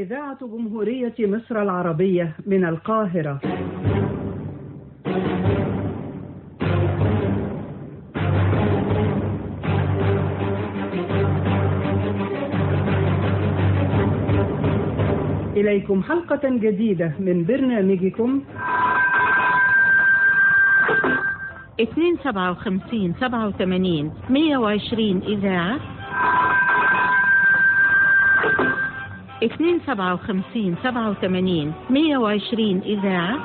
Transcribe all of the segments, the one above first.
إذاعة جمهورية مصر العربية من القاهرة إليكم حلقة جديدة من برنامجكم اتنين سبعة وخمسين سبعة وثمانين مية وعشرين إذاعة اتنين سبعة وخمسين سبعة وثمانين مية وعشرين إذاعة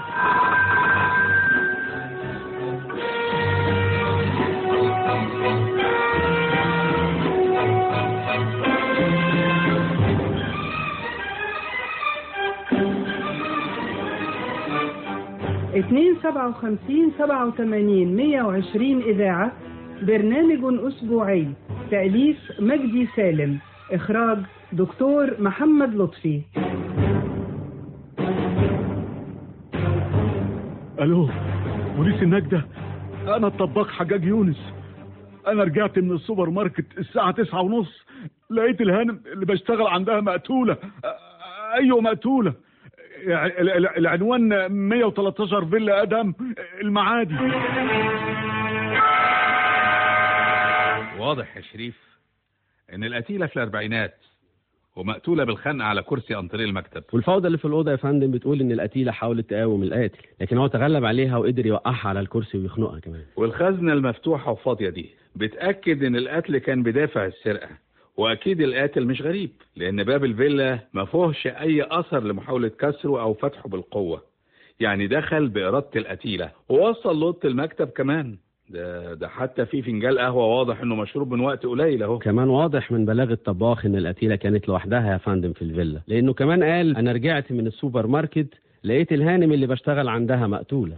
اتنين سبعة وخمسين سبعة وثمانين مية وعشرين إذاعة برنامج أسبوعي تأليف مجدي سالم إخراج دكتور محمد لطفي الو بوليس النجدة انا الطباخ حجاج يونس انا رجعت من السوبر ماركت الساعة تسعة ونص لقيت الهانم اللي بشتغل عندها مقتولة أ- ايوه مقتولة يع- ال- ال- العنوان 113 فيلا ادم المعادي واضح يا شريف ان القتيلة في الاربعينات ومقتولة بالخنق على كرسي انطريه المكتب والفوضى اللي في الأوضة يا فندم بتقول إن القتيلة حاولت تقاوم القاتل لكن هو تغلب عليها وقدر يوقعها على الكرسي ويخنقها كمان والخزنة المفتوحة وفاضية دي بتأكد ان القتل كان بدافع السرقة واكيد القاتل مش غريب لان باب الفيلا ما فيهوش اي اثر لمحاولة كسره او فتحه بالقوة يعني دخل بإرادة القتيلة ووصل لأوضة المكتب كمان ده ده حتى في فنجان قهوة واضح انه مشروب من وقت قليل اهو كمان واضح من بلاغ الطباخ إن القتيلة كانت لوحدها يا فندم في الفيلا لأنه كمان قال أنا رجعت من السوبر ماركت لقيت الهانم اللي بشتغل عندها مقتولة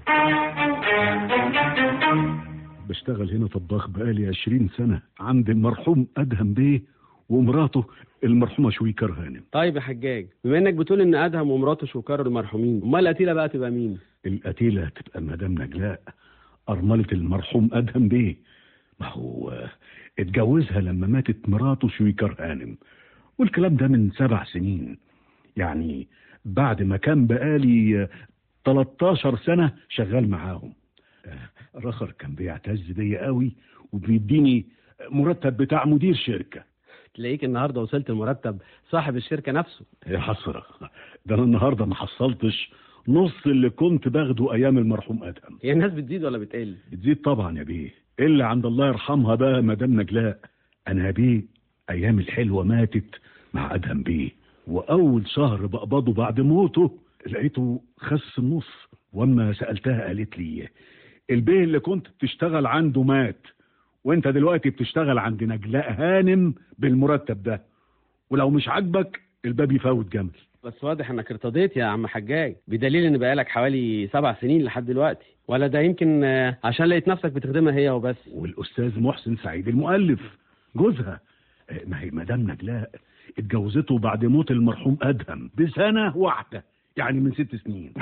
بشتغل هنا طباخ بقالي 20 سنة عند المرحوم أدهم بيه ومراته المرحومة شويكر هانم طيب يا حجاج بما إنك بتقول إن أدهم ومراته شوكار المرحومين أمال القتيلة بقى تبقى مين؟ القتيلة تبقى مدام نجلاء أرملة المرحوم أدهم بيه ما هو آه، اتجوزها لما ماتت مراته شويكر هانم والكلام ده من سبع سنين يعني بعد ما كان بقالي آه، 13 سنة شغال معاهم آه، رخر كان بيعتز بيا قوي وبيديني مرتب بتاع مدير شركة تلاقيك النهاردة وصلت المرتب صاحب الشركة نفسه يا حسرة ده أنا النهاردة ما حصلتش نص اللي كنت باخده أيام المرحوم أدهم هي الناس بتزيد ولا بتقل؟ تزيد طبعا يا بيه إلا عند الله يرحمها بقى مدام نجلاء أنا يا بيه أيام الحلوة ماتت مع أدهم بيه وأول شهر بقبضه بعد موته لقيته خس النص وأما سألتها قالت لي البيه اللي كنت بتشتغل عنده مات وانت دلوقتي بتشتغل عند نجلاء هانم بالمرتب ده ولو مش عاجبك الباب يفوت جمل بس واضح انك ارتضيت يا عم حجاج بدليل ان بقالك حوالي سبع سنين لحد دلوقتي ولا ده يمكن آه، عشان لقيت نفسك بتخدمها هي وبس والاستاذ محسن سعيد المؤلف جوزها آه، ما هي مدام نجلاء اتجوزته بعد موت المرحوم ادهم بسنه واحده يعني من ست سنين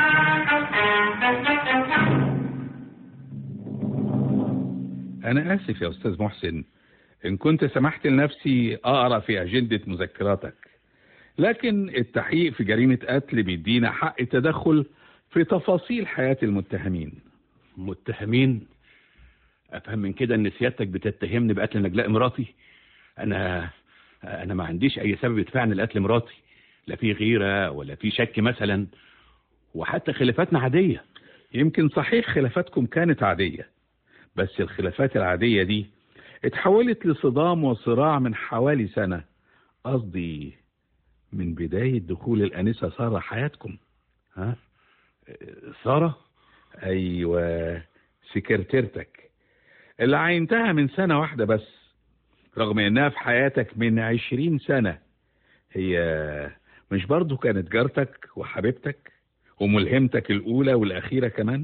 انا اسف يا استاذ محسن ان كنت سمحت لنفسي اقرا في اجندة مذكراتك لكن التحقيق في جريمة قتل بيدينا حق التدخل في تفاصيل حياة المتهمين متهمين افهم من كده ان سيادتك بتتهمني بقتل نجلاء مراتي انا انا ما عنديش اي سبب يدفعني لقتل مراتي لا في غيره ولا في شك مثلا وحتى خلافاتنا عاديه يمكن صحيح خلافاتكم كانت عادية بس الخلافات العادية دي اتحولت لصدام وصراع من حوالي سنة قصدي من بداية دخول الأنسة سارة حياتكم ها ساره أيوة سكرتيرتك اللي عينتها من سنة واحدة بس رغم إنها في حياتك من عشرين سنة هي مش برضو كانت جارتك وحبيبتك وملهمتك الأولى والأخيرة كمان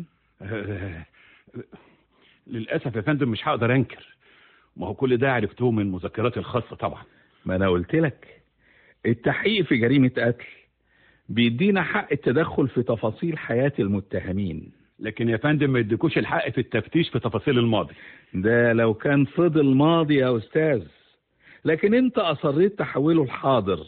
للاسف يا فندم مش هقدر انكر ما هو كل ده عرفته من مذكراتي الخاصه طبعا ما أنا قلت لك التحقيق في جريمة قتل بيدينا حق التدخل في تفاصيل حياة المتهمين لكن يا فندم ما يديكوش الحق في التفتيش في تفاصيل الماضي ده لو كان فضل ماضي يا أستاذ لكن أنت أصريت تحوله الحاضر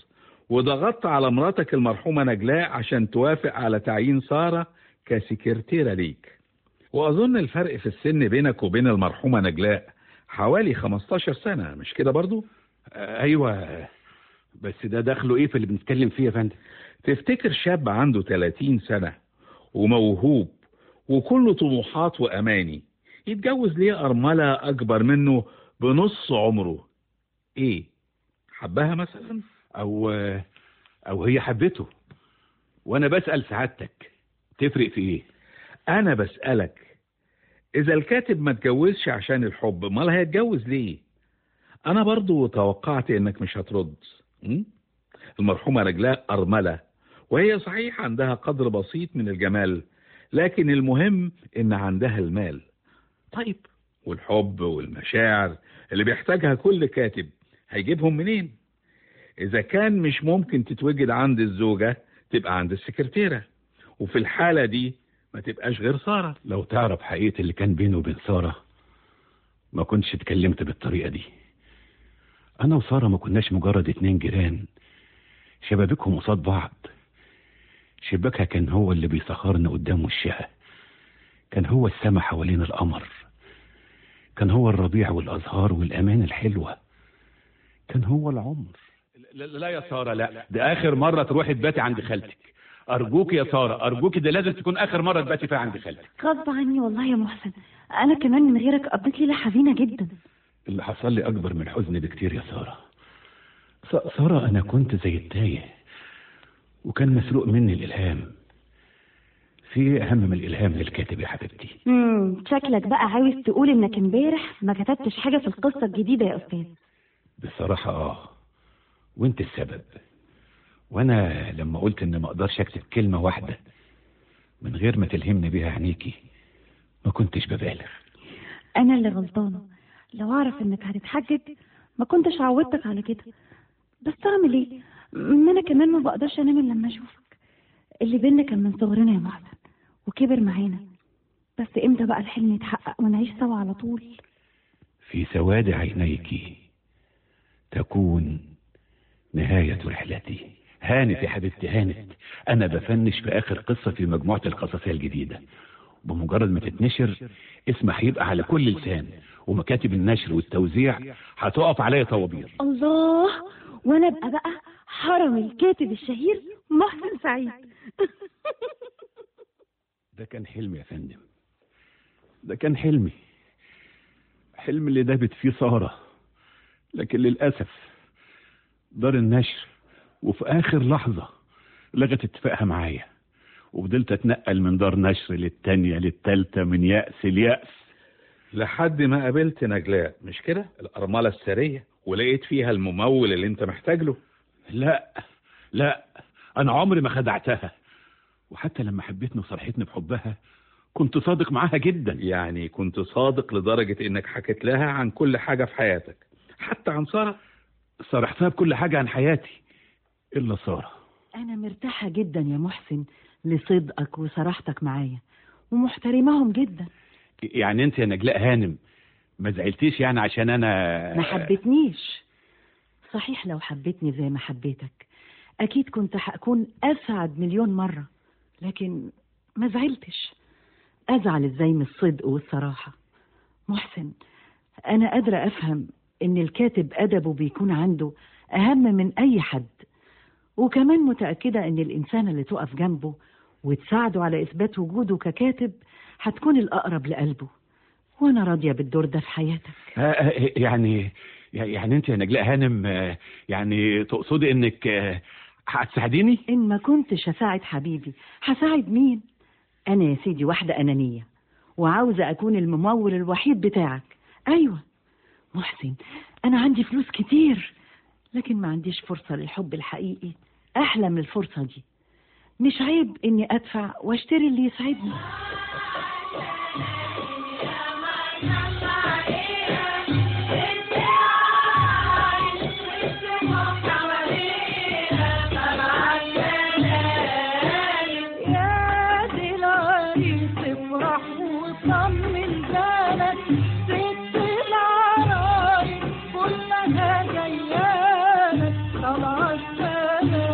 وضغطت على مراتك المرحومة نجلاء عشان توافق على تعيين سارة كسكرتيرة ليك وأظن الفرق في السن بينك وبين المرحومة نجلاء حوالي 15 سنة مش كده برضو؟ آه، ايوه بس ده دخله ايه في اللي بنتكلم فيه يا فندم تفتكر شاب عنده 30 سنة وموهوب وكله طموحات وأماني يتجوز ليه أرملة أكبر منه بنص عمره إيه؟ حبها مثلا؟ او او هي حبته وانا بسأل سعادتك تفرق في ايه أنا بسألك إذا الكاتب ما اتجوزش عشان الحب امال هيتجوز ليه؟ أنا برضو توقعت إنك مش هترد م? المرحومة نجلاء أرملة وهي صحيح عندها قدر بسيط من الجمال لكن المهم إن عندها المال طيب والحب والمشاعر اللي بيحتاجها كل كاتب هيجيبهم منين؟ إذا كان مش ممكن تتوجد عند الزوجة تبقى عند السكرتيرة وفي الحالة دي ما تبقاش غير سارة لو تعرف حقيقة اللي كان بينه وبين سارة ما كنتش اتكلمت بالطريقة دي أنا وسارة ما كناش مجرد اتنين جيران شبابيكهم قصاد بعض شباكها كان هو اللي بيسخرنا قدام وشها كان هو السما حوالين القمر كان هو الربيع والأزهار والأمان الحلوة كان هو العمر لا, لا يا سارة لا ده آخر مرة تروحي تباتي عند خالتك أرجوك يا سارة أرجوك ده لازم تكون آخر مرة تباتي فيها عند خالتك غصب عني والله يا محسن انا كمان من غيرك قضيت ليله حزينه جدا اللي حصل لي أكبر من الحزن بكتير يا سارة س- سارة أنا كنت زي التايه وكان مسروق مني الإلهام في أهم من الإلهام للكاتب يا حبيبتي امم شكلك بقى عاوز تقول انك امبارح ما كتبتش حاجه في القصه الجديده يا استاذ بصراحة آه وأنت السبب وأنا لما قلت إن ما أقدرش أكتب كلمة واحدة من غير ما تلهمني بيها عينيكي ما كنتش ببالغ انا اللي غلطانه لو اعرف انك هتتحجج ما كنتش عودتك على كده بس اعمل ايه ما انا كمان ما بقدرش انام الا لما اشوفك اللي بينا كان من صغرنا يا محسن وكبر معانا بس امتى بقى الحلم يتحقق ونعيش سوا على طول في سواد عينيك تكون نهاية رحلتي هانت يا حبيبتي هانت أنا بفنش في آخر قصة في مجموعة القصصية الجديدة بمجرد ما تتنشر اسمها هيبقى على كل لسان ومكاتب النشر والتوزيع هتقف عليا طوابير الله وانا ابقى بقى حرم الكاتب الشهير محسن سعيد ده كان حلمي يا فندم ده كان حلمي حلم اللي دابت فيه سارة لكن للأسف دار النشر وفي آخر لحظة لغت اتفاقها معايا وفضلت أتنقل من دار نشر للتانية للتالتة من يأس ليأس لحد ما قابلت نجلاء مش كده الأرملة السرية ولقيت فيها الممول اللي انت محتاج له لا لا أنا عمري ما خدعتها وحتى لما حبيتني وصرحتني بحبها كنت صادق معاها جدا يعني كنت صادق لدرجة انك حكيت لها عن كل حاجة في حياتك حتى عن سارة صرحتها بكل حاجة عن حياتي إلا سارة أنا مرتاحة جدا يا محسن لصدقك وصراحتك معايا ومحترماهم جدا يعني أنت يا نجلاء هانم ما زعلتيش يعني عشان أنا ما حبتنيش صحيح لو حبيتني زي ما حبيتك أكيد كنت هكون أسعد مليون مرة لكن ما زعلتش أزعل إزاي من الصدق والصراحة محسن أنا قادرة أفهم إن الكاتب أدبه بيكون عنده أهم من أي حد وكمان متأكدة إن الإنسان اللي تقف جنبه وتساعده على إثبات وجوده ككاتب هتكون الأقرب لقلبه وأنا راضية بالدور ده في حياتك آه، آه، يعني يعني أنت يا نجلاء هانم آه، يعني تقصدي إنك آه، هتساعديني؟ إن ما كنتش هساعد حبيبي هساعد مين؟ أنا يا سيدي واحدة أنانية وعاوزة أكون الممول الوحيد بتاعك أيوة محسن أنا عندي فلوس كتير لكن ما عنديش فرصة للحب الحقيقي أحلى من الفرصة دي مش عيب إني أدفع وأشتري اللي يسعدني يا دي العريس افرح وطمن بالك ست العرايس كلها جيالك طلع السلام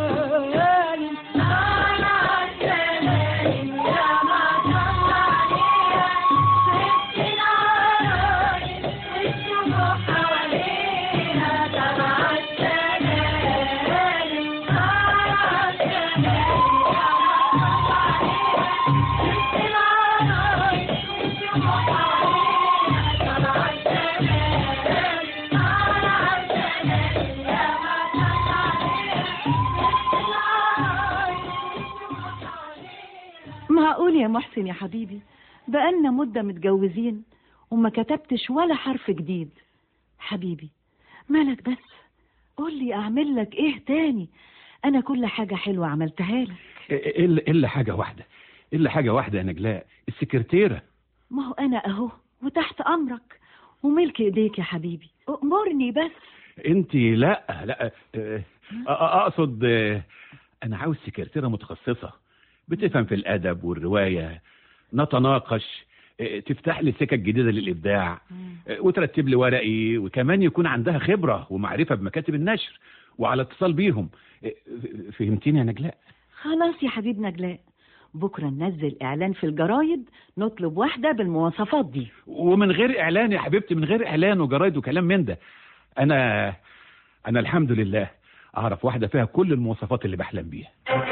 معقول يا محسن يا حبيبي بقالنا مدة متجوزين وما كتبتش ولا حرف جديد حبيبي مالك بس قول لي اعمل لك ايه تاني انا كل حاجة حلوة عملتها لك الا الا حاجه واحده الا حاجه واحده يا نجلاء السكرتيره ما هو انا اهو وتحت امرك وملك ايديك يا حبيبي امرني بس انت لا لا آه، آه، اقصد آه، انا عاوز سكرتيره متخصصه بتفهم في الادب والروايه نتناقش آه، تفتح لي سكك جديده للابداع آه، وترتب لي ورقي وكمان يكون عندها خبره ومعرفه بمكاتب النشر وعلى اتصال بيهم آه، فهمتيني يا نجلاء خلاص يا حبيب نجلاء بكرة ننزل إعلان في الجرايد نطلب واحدة بالمواصفات دي ومن غير اعلان يا حبيبتي من غير اعلان وجرايد وكلام من ده انا انا الحمد لله اعرف واحده فيها كل المواصفات اللي بحلم بيها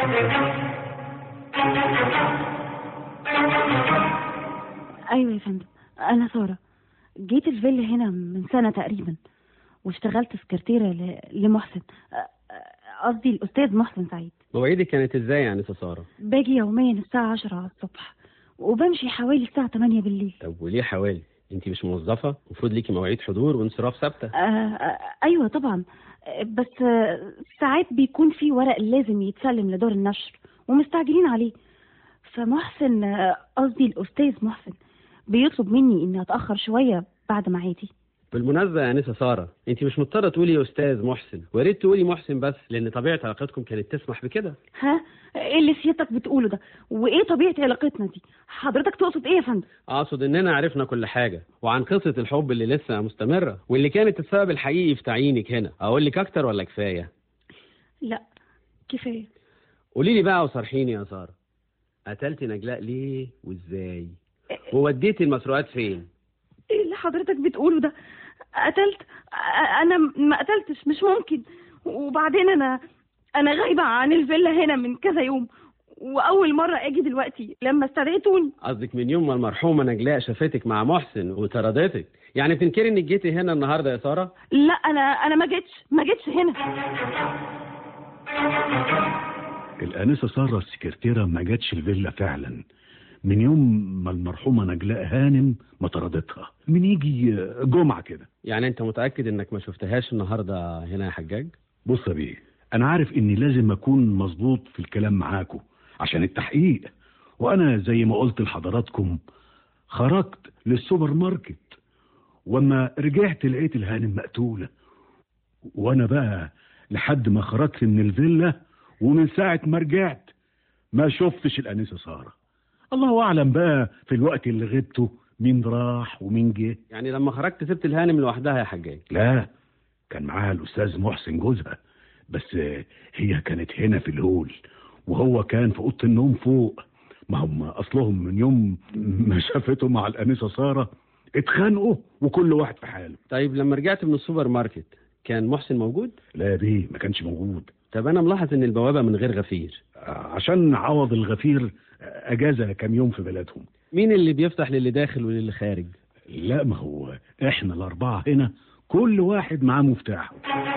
ايوه يا فندم انا ساره جيت الفيلا هنا من سنه تقريبا واشتغلت سكرتيره ل- لمحسن أ- أ- قصدي الاستاذ محسن سعيد مواعيدك كانت ازاي يعني يا ساره باجي يوميا الساعه 10 الصبح وبمشي حوالي الساعه 8 بالليل طب وليه حوالي انت مش موظفه المفروض ليكي مواعيد حضور وانصراف ثابته آه آه ايوه طبعا آه، بس آه، ساعات بيكون في ورق لازم يتسلم لدار النشر ومستعجلين عليه فمحسن آه، قصدي الاستاذ محسن بيطلب مني اني اتاخر شويه بعد ميعادي بالمناسبه يا انسه ساره انت مش مضطره تقولي يا استاذ محسن ويا ريت تقولي محسن بس لان طبيعه علاقتكم كانت تسمح بكده ها ايه اللي سيادتك بتقوله ده وايه طبيعه علاقتنا دي حضرتك تقصد ايه يا فندم اقصد اننا عرفنا كل حاجه وعن قصه الحب اللي لسه مستمره واللي كانت السبب الحقيقي في تعيينك هنا اقول لك اكتر ولا كفايه لا كفايه قولي لي بقى وصرحيني يا ساره قتلتي نجلاء ليه وازاي ووديتي المسروقات فين ايه اللي حضرتك بتقوله ده قتلت أ- انا ما قتلتش مش ممكن وبعدين انا انا غايبه عن الفيلا هنا من كذا يوم واول مره اجي دلوقتي لما استدعيتوني قصدك من يوم ما المرحومه نجلاء شافتك مع محسن وطردتك يعني تنكري انك جيتي هنا النهارده يا ساره لا انا انا ما جيتش ما جيتش هنا الآنسة سارة السكرتيرة ما جاتش الفيلا فعلا من يوم ما المرحومة نجلاء هانم ما طردتها من يجي جمعة كده يعني انت متاكد انك ما شفتهاش النهارده هنا يا حجاج بص يا بيه أنا عارف إني لازم أكون مظبوط في الكلام معاكم عشان التحقيق وأنا زي ما قلت لحضراتكم خرجت للسوبر ماركت وأما رجعت لقيت الهانم مقتولة وأنا بقى لحد ما خرجت من الفيلا ومن ساعة ما رجعت ما شفتش الأنسة سارة الله أعلم بقى في الوقت اللي غبته مين راح ومين جه يعني لما خرجت سبت الهانم لوحدها يا حجاج لا كان معاها الأستاذ محسن جوزها بس هي كانت هنا في الهول وهو كان في أوضة النوم فوق ما هم أصلهم من يوم ما شافته مع الأنسة سارة اتخانقوا وكل واحد في حاله طيب لما رجعت من السوبر ماركت كان محسن موجود لا يا بيه ما كانش موجود طب انا ملاحظ ان البوابه من غير غفير عشان عوض الغفير أجازة كام يوم في بلدهم مين اللي بيفتح للي داخل وللي خارج لا ما هو احنا الأربعة هنا كل واحد معاه مفتاحه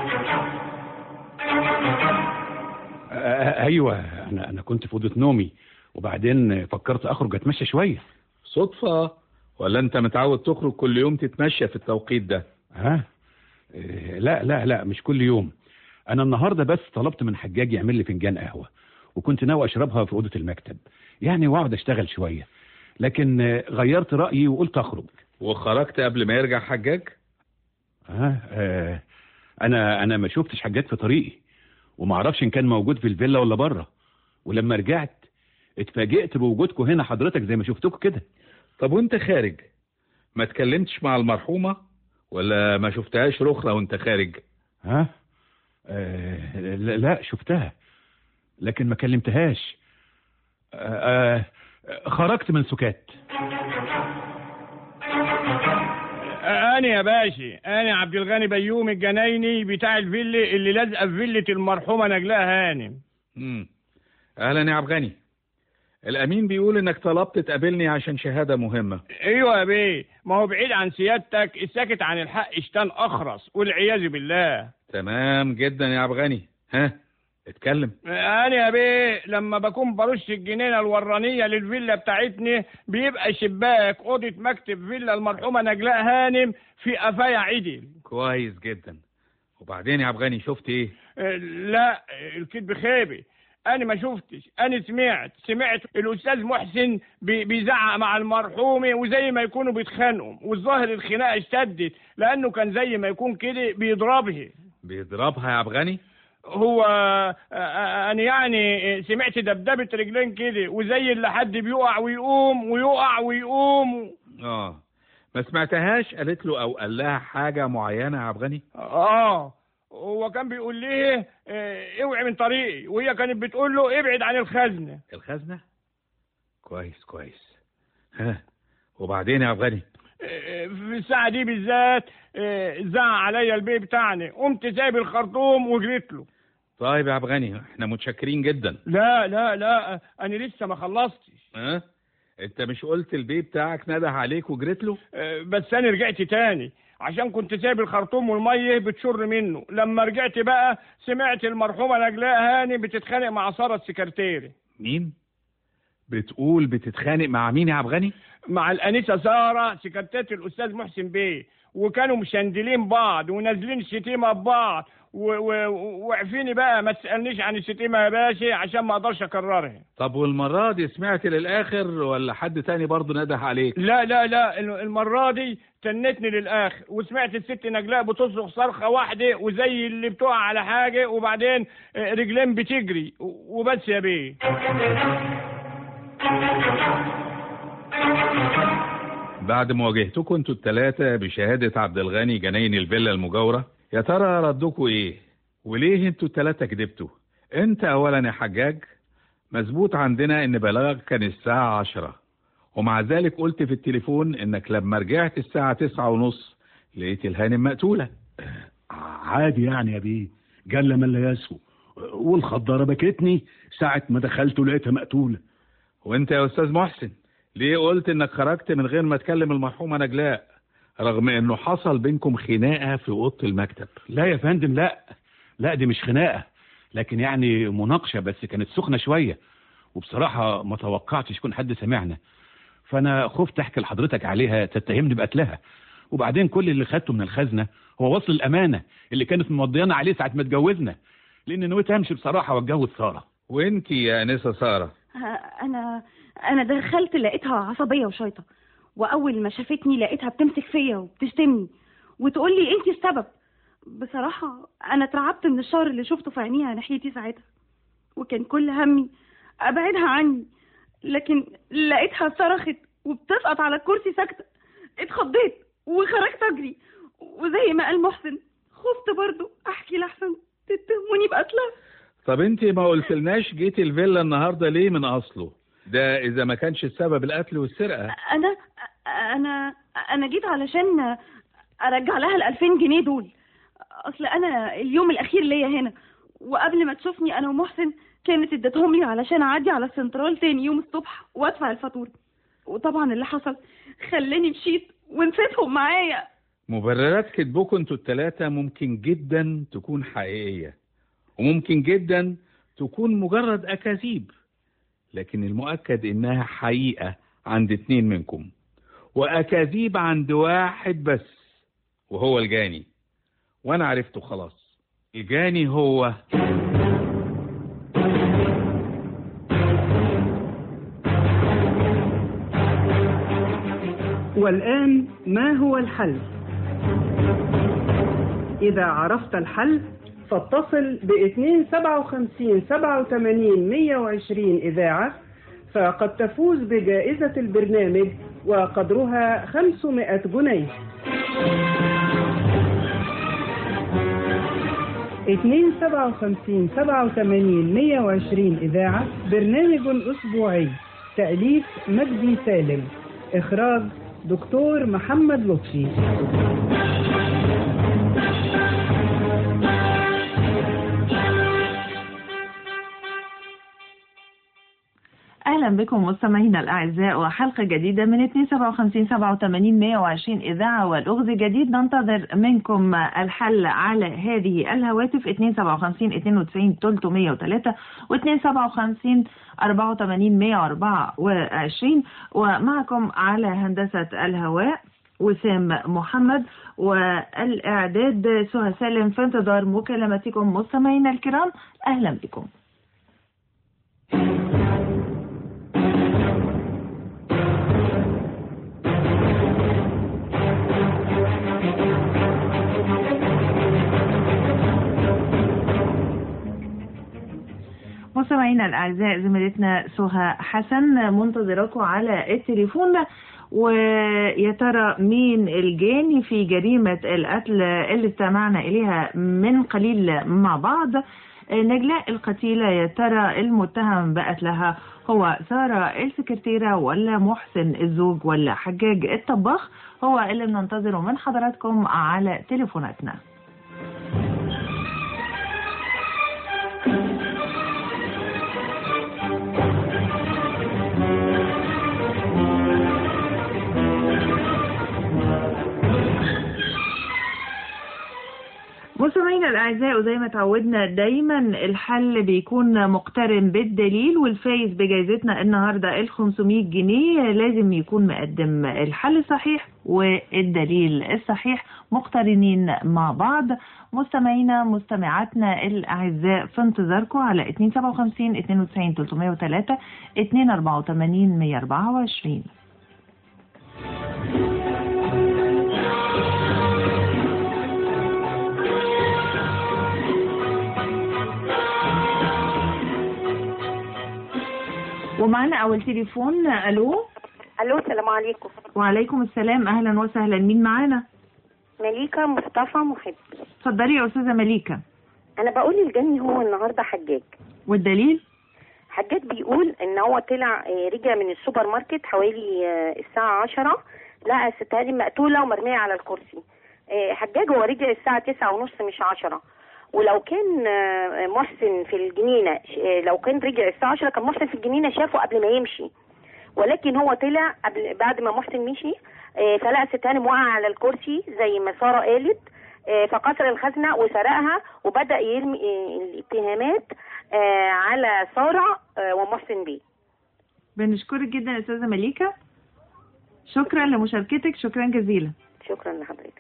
آه، ايوه انا انا كنت في اوضه نومي وبعدين فكرت اخرج اتمشى شويه صدفة ولا انت متعود تخرج كل يوم تتمشى في التوقيت ده ها آه، لا لا لا مش كل يوم انا النهارده بس طلبت من حجاج يعمل لي فنجان قهوه وكنت ناوي اشربها في اوضه المكتب يعني واقعد اشتغل شويه لكن آه، غيرت رايي وقلت اخرج وخرجت قبل ما يرجع حجاج ها آه انا انا ما شفتش حجاج في طريقي وما اعرفش ان كان موجود في الفيلا ولا بره ولما رجعت اتفاجئت بوجودكم هنا حضرتك زي ما شفتكم كده طب وانت خارج ما اتكلمتش مع المرحومة ولا ما شفتهاش رخرة وانت خارج ها آه لا, لا شفتها لكن ما كلمتهاش آه آه خرجت من سكات انا يا باشا انا عبد الغني بيوم الجنايني بتاع الفيلا اللي لازقه في فيله المرحومه نجلاء هانم مم. اهلا يا عبد غني الامين بيقول انك طلبت تقابلني عشان شهادة مهمة ايوه يا بيه ما هو بعيد عن سيادتك الساكت عن الحق اشتان اخرس والعياذ بالله تمام جدا يا عبد غني ها اتكلم انا يا بيه لما بكون برش الجنينه الورانيه للفيلا بتاعتنا بيبقى شباك اوضه مكتب فيلا المرحومه نجلاء هانم في قفايا عدل كويس جدا وبعدين يا عبد الغني شفت ايه آه، لا الكذب خيبه انا ما شفتش انا سمعت سمعت الاستاذ محسن بي- بيزعق مع المرحومه وزي ما يكونوا بيتخانقوا والظاهر الخناقه اشتدت لانه كان زي ما يكون كده بيضربها بيضربها يا عبد الغني هو آه، آه، انا يعني سمعت دبدبه رجلين كده وزي اللي حد بيقع ويقوم ويقع ويقوم اه ما سمعتهاش قالت له او قال لها حاجه معينه يا عبد الغني اه هو كان بيقول ليه آه، اوعي من طريقي وهي كانت بتقول له ابعد عن الخزنه الخزنه كويس كويس ها وبعدين يا عبد الغني آه، في الساعه دي بالذات آه، زعق عليا البيه بتاعنا قمت سايب الخرطوم وجريت له طيب يا عبد الغني احنا متشكرين جدا لا لا لا انا لسه ما خلصتش ها انت مش قلت البي بتاعك نده عليك وجريت له آه، بس انا رجعت تاني عشان كنت سايب الخرطوم والميه بتشر منه لما رجعت بقى سمعت المرحومه نجلاء هاني بتتخانق مع ساره السكرتيري مين بتقول بتتخانق مع مين يا عبد الغني مع الانسه ساره سكرتيره الاستاذ محسن بيه وكانوا مشندلين بعض ونازلين شتيمه ببعض و- و- وعفيني بقى ما تسالنيش عن الشتيمه يا باشا عشان ما اقدرش اكررها طب والمره دي سمعت للاخر ولا حد تاني برضه نده عليك لا لا لا الم- المره دي تنتني للاخر وسمعت الست نجلاء بتصرخ صرخه واحده وزي اللي بتقع على حاجه وبعدين آه، رجلين بتجري و- وبس يا بيه بعد مواجهتكم انتوا التلاتة بشهادة عبد الغني جناين الفيلا المجاورة يا ترى ردكوا ايه وليه انتوا التلاتة كدبتوا انت اولا يا حجاج مظبوط عندنا ان بلاغك كان الساعة عشرة ومع ذلك قلت في التليفون انك لما رجعت الساعة تسعة ونص لقيت الهانم مقتولة عادي يعني يا بيه جل من لا يسهو والخضارة بكتني ساعة ما دخلت لقيتها مقتولة وانت يا استاذ محسن ليه قلت انك خرجت من غير ما تكلم المرحومة نجلاء رغم انه حصل بينكم خناقة في اوضة المكتب لا يا فندم لا لا دي مش خناقه لكن يعني مناقشه بس كانت سخنه شويه وبصراحه ما توقعتش يكون حد سمعنا فانا خفت احكي لحضرتك عليها تتهمني بقتلها وبعدين كل اللي خدته من الخزنه هو وصل الامانه اللي كانت مضيانه عليه ساعه ما اتجوزنا لان نويت امشي بصراحه واتجوز ساره وانت يا انسه ساره انا انا دخلت لقيتها عصبيه وشايطه واول ما شافتني لقيتها بتمسك فيا وبتشتمني وتقول لي انت السبب بصراحه انا اترعبت من الشر اللي شفته في عينيها ناحيتي ساعتها وكان كل همي ابعدها عني لكن لقيتها صرخت وبتسقط على الكرسي ساكته اتخضيت وخرجت اجري وزي ما قال محسن خفت برضو احكي لحسن تتهموني بقتلها طب انت ما قلتلناش جيت الفيلا النهارده ليه من اصله ده اذا ما كانش السبب القتل والسرقه انا انا انا جيت علشان ارجع لها ال 2000 جنيه دول اصل انا اليوم الاخير ليا هنا وقبل ما تشوفني انا ومحسن كانت ادتهم لي علشان اعدي على السنترال تاني يوم الصبح وادفع الفاتوره وطبعا اللي حصل خلاني مشيت ونسيتهم معايا مبررات كذبكم انتوا التلاتة ممكن جدا تكون حقيقية وممكن جدا تكون مجرد أكاذيب لكن المؤكد إنها حقيقة عند اتنين منكم وأكاذيب عند واحد بس وهو الجاني وأنا عرفته خلاص الجاني هو والآن ما هو الحل؟ إذا عرفت الحل فاتصل ب 257 87 120 إذاعة فقد تفوز بجائزة البرنامج وقدرها 500 جنيه 257 87 120 إذاعة برنامج أسبوعي تأليف مجدي سالم إخراج دكتور محمد لطفي أهلا بكم مستمعينا الأعزاء وحلقة جديدة من 257 87 120 إذاعة والأغز جديد ننتظر منكم الحل على هذه الهواتف 257 92 303 و 257 84 124 ومعكم على هندسة الهواء وسام محمد والإعداد سهى سالم في انتظار مكالمتكم مستمعينا الكرام أهلا بكم مستمعينا الأعزاء زميلتنا سهى حسن منتظركم على التليفون ويا ترى مين الجاني في جريمة القتل اللي استمعنا إليها من قليل مع بعض نجلاء القتيلة يا ترى المتهم بقتلها هو سارة السكرتيرة ولا محسن الزوج ولا حجاج الطباخ هو اللي بننتظره من حضراتكم على تليفوناتنا مستمعينا الاعزاء وزي ما تعودنا دايما الحل بيكون مقترن بالدليل والفايز بجائزتنا النهارده ال 500 جنيه لازم يكون مقدم الحل الصحيح والدليل الصحيح مقترنين مع بعض مستمعينا مستمعاتنا الاعزاء في انتظاركم على 257 92 303 284 124 ومعنا اول تليفون الو الو السلام عليكم وعليكم السلام اهلا وسهلا مين معانا مليكة مصطفى محب اتفضلي يا استاذه مليكه انا بقول الجني هو النهارده حجاج والدليل حجاج بيقول ان هو طلع آه، رجع من السوبر ماركت حوالي آه، الساعة عشرة لقى ست هانم مقتولة ومرمية على الكرسي آه، حجاج هو رجع الساعة تسعة ونص مش عشرة ولو كان آه، محسن في الجنينة ش- آه، لو كان رجع الساعة عشرة كان محسن في الجنينة شافه قبل ما يمشي ولكن هو طلع قبل بعد ما محسن مشي آه، فلقى ست هانم وقع على الكرسي زي ما سارة قالت آه، فكسر الخزنة وسرقها وبدأ يرمي آه، الاتهامات آه، على سارة آه، ومحسن بيه بنشكرك جدا يا استاذه مليكه شكرا لمشاركتك شكرا جزيلا شكرا لحضرتك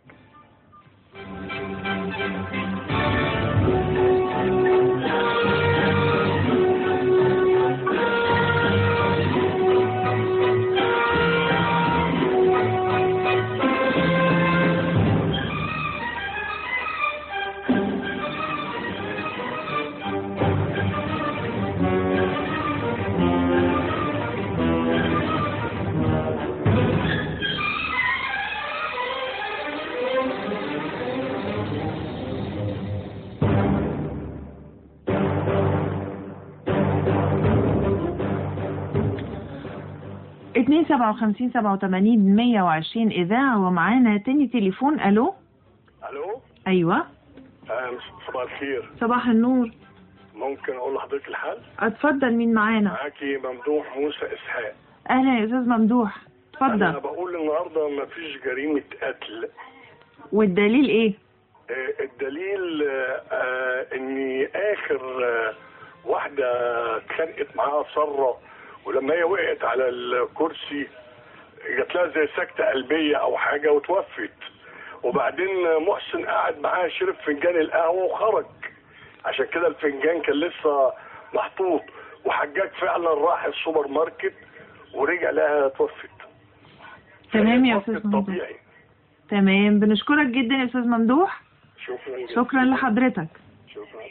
اتنين سبعة وخمسين سبعة وتمانين مية وعشرين إذاعة ومعانا تاني تليفون ألو الو أيوة آه، صباح الخير صباح النور ممكن اقول لحضرتك الحال اتفضل مين معانا معاكي ممدوح موسى اسحاق أهلا يا أستاذ ممدوح انا اتفضل بقول النهارده ما فيش جريمه قتل والدليل إيه آه، الدليل آه، آه، اني اخر آه، واحده اتخانقت معاها سره ولما هي وقعت على الكرسي جات لها زي سكته قلبيه او حاجه وتوفت وبعدين محسن قعد معاها شرب فنجان القهوه وخرج عشان كده الفنجان كان لسه محطوط وحجاج فعلا راح السوبر ماركت ورجع لها توفت تمام يا وقت أستاذ ممدوح طبيعي تمام بنشكرك جدا يا أستاذ ممدوح شكرا جدا. شكرا لحضرتك شكرا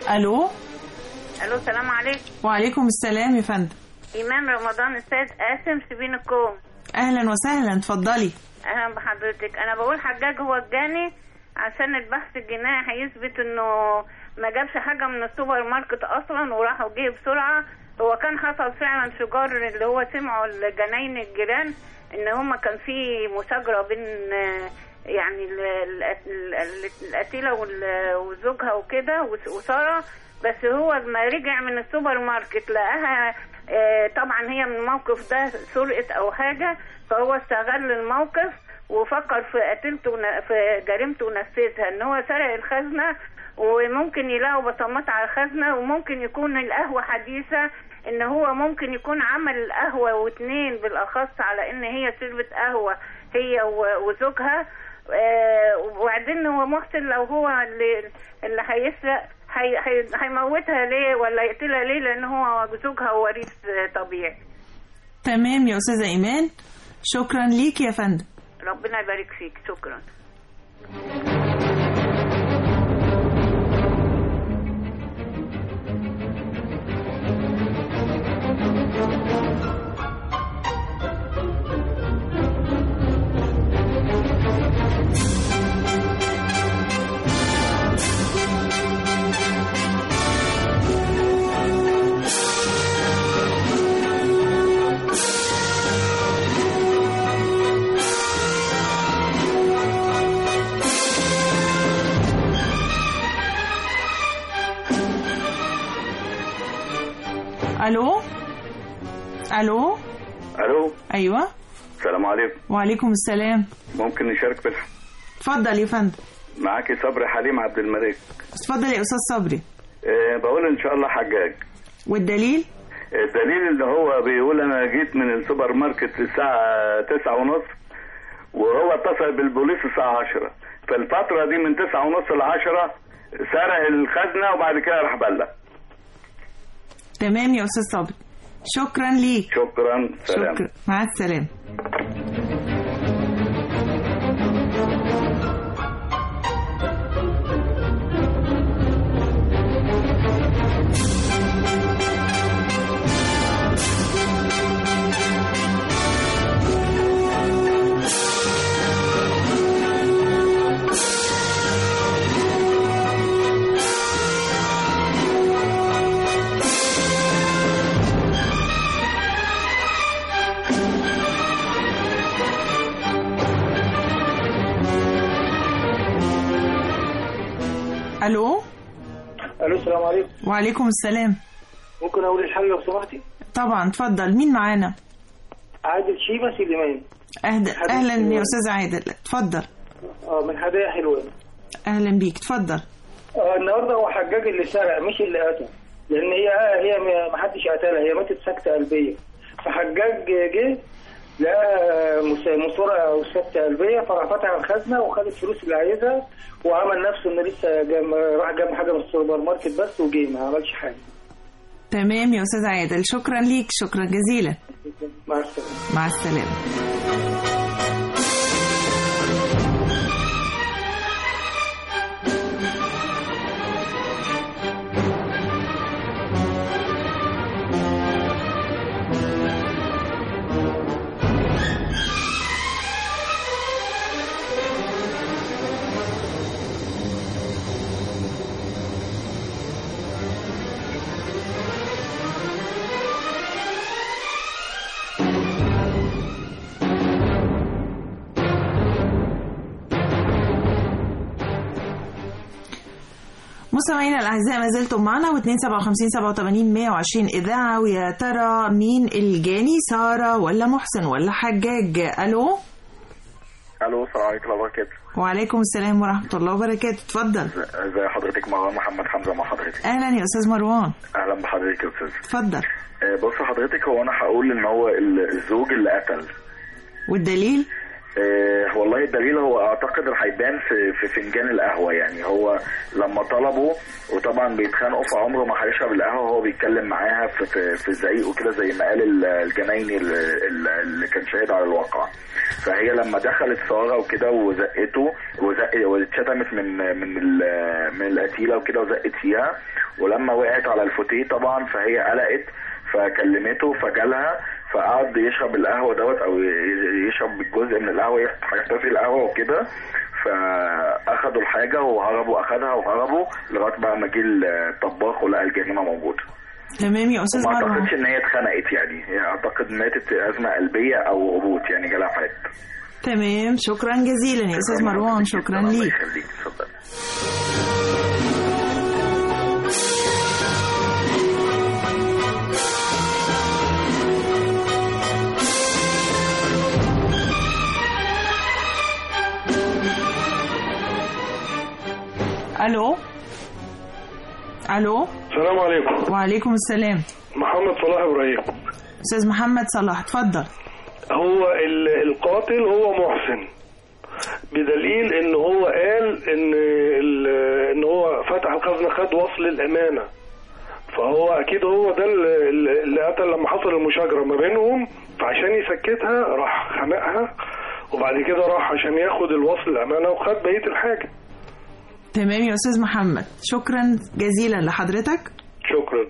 الو الو السلام عليكم وعليكم السلام يا فندم ايمان رمضان السيد قاسم سبين الكوم اهلا وسهلا اتفضلي اهلا بحضرتك انا بقول حجاج هو الجاني عشان البحث الجنائي هيثبت انه ما جابش حاجه من السوبر ماركت اصلا وراح وجه بسرعه هو كان حصل فعلا شجار اللي هو سمعوا الجناين الجيران ان هما كان في مساجره بين آه، يعني ال- ال- ال- ال- القتيله وال- وزوجها وكده وس- وساره بس هو لما رجع من السوبر ماركت لقاها آه، طبعا هي من الموقف ده سرقه او حاجه فهو استغل الموقف وفكر في قتلته ون- في جريمته ونفذها ان هو سرق الخزنه وممكن يلاقوا بصمات على الخزنه وممكن يكون القهوه حديثه ان هو ممكن يكون عمل القهوه واتنين بالاخص على ان هي شربت قهوه هي و- وزوجها آه، وبعدين هو محسن لو هو اللي اللي هيسرق هي- هي- هيموتها ليه ولا يقتلها ليه لان هو زوجها وريث آه، طبيعي تمام يا استاذه ايمان شكرا ليك يا فندم ربنا يبارك فيك شكرا الو الو الو ايوه السلام عليكم وعليكم السلام ممكن نشارك بالح... اتفضل يا فندم معاكي صبري حليم عبد الملك اتفضل يا استاذ صبري أه بقول ان شاء الله حجاج والدليل الدليل ان هو بيقول انا جيت من السوبر ماركت الساعة تسعة ونص وهو اتصل بالبوليس الساعة عشرة فالفترة دي من تسعة ونص لعشرة سرق الخزنة وبعد كده راح بلغ تمام يا استاذ صبري شكرا ليك شكرا سلام شكرا مع السلامه الو الو السلام عليكم وعليكم السلام ممكن اقول الحاجه لو سمحتي طبعا اتفضل مين معانا عادل شيبه سليمان أهد... حبيبتي اهلا يا حلوة. استاذ عادل اتفضل اه من هدايا حلوان اهلا بيك اتفضل اه النهارده هو حجاج اللي سرق مش اللي قتل لان هي آه هي ما- ما حدش قتلها هي ماتت سكته قلبيه فحجاج جه لقى مس- مصورة او سكته قلبيه فراح فتح الخزنه وخد الفلوس اللي عايزها وعمل نفسه انه لسه جام راح جاب حاجه من السوبر ماركت بس وجه ما عملش حاجه تمام يا استاذ عادل شكرا ليك شكرا جزيلا مع السلامه مع السلامه مستمعينا الاعزاء ما زلتم معنا و257 87 120 اذاعه ويا ترى مين الجاني ساره ولا محسن ولا حجاج الو الو السلام عليكم ورحمة الله وبركاته وعليكم السلام ورحمه الله وبركاته اتفضل ازي حضرتك مروان محمد حمزة مع حضرتك اهلا يا استاذ مروان اهلا بحضرتك يا استاذ اتفضل آه، بص حضرتك هو انا هقول ان هو ال- الزوج اللي قتل والدليل آه والله الدليل هو اعتقد هيبان في في فنجان القهوه يعني هو لما طلبوا وطبعا بيتخانقوا فعمره ما هيشرب القهوه وهو بيتكلم معاها في في, في زعيق وكده زي ما قال ال- الجنايني ال- ال- اللي كان شاهد على الواقع فهي لما دخلت ساره وكده وزقته وزق واتشتمت من من ال- من القتيله وكده وزقت فيها ولما وقعت على الفوتيه طبعا فهي قلقت فكلمته فجالها فقعد يشرب القهوه دوت او ي- يشرب جزء من القهوه يحتفي القهوه وكده فاخدوا الحاجه وهربوا اخدها وهربوا لغايه بقى ما جه الطباخ ولقى الجريمه موجوده تمام يا استاذ ما مروان اعتقدش ان هي اتخنقت يعني هي اعتقد ماتت ازمه قلبيه او هبوط يعني جالها حاجه تمام شكرا جزيلا يا استاذ مروان شكرا الله ليك يخليك اتفضل الو الو السلام عليكم وعليكم السلام محمد صلاح ابراهيم استاذ محمد صلاح اتفضل هو ال- القاتل هو محسن بدليل ان هو قال ان ال- ان هو فتح الخزنه خد وصل الامانه فهو اكيد هو ده اللي اللي قتل لما حصل المشاجره ما بينهم فعشان يسكتها راح خنقها وبعد كده راح عشان ياخد الوصل الامانه وخد بقيه الحاجه تمام يا استاذ محمد شكرا جزيلا لحضرتك شكرا